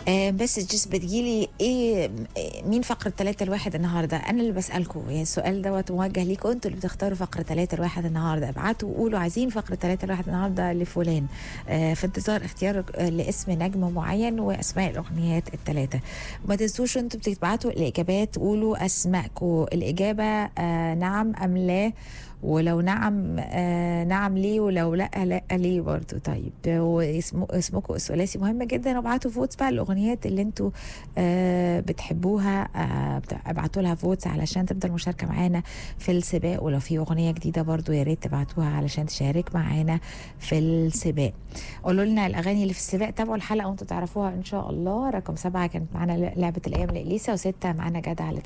آه مسجز بتجيلي ايه مين فقرة ثلاثة الواحد النهارده؟ أنا اللي بسألكم يعني السؤال دوت موجه ليكم انتوا اللي بتختاروا فقرة ثلاثة الواحد النهارده ابعتوا وقولوا عايزين فقرة ثلاثة الواحد النهارده لفلان آه في انتظار اختيار آه، لاسم نجم معين وأسماء الأغنيات الثلاثة ما تنسوش انتوا بتبعتوا الإجابات قولوا أسماءكم الإجابة آه نعم أم لا ولو نعم آه نعم ليه ولو لا لا ليه برضو طيب واسمه اسمكم الثلاثي مهم جدا وابعتوا فوتس بقى الاغنيات اللي انتوا آه بتحبوها آه بت- ابعتوا لها فوتس علشان تفضل مشاركه معانا في السباق ولو في اغنيه جديده برضو يا ريت تبعتوها علشان تشارك معانا في السباق قولوا لنا الاغاني اللي في السباق تابعوا الحلقه وانتوا تعرفوها ان شاء الله رقم سبعه كانت معانا لعبه الايام لاليسا وسته معانا جدع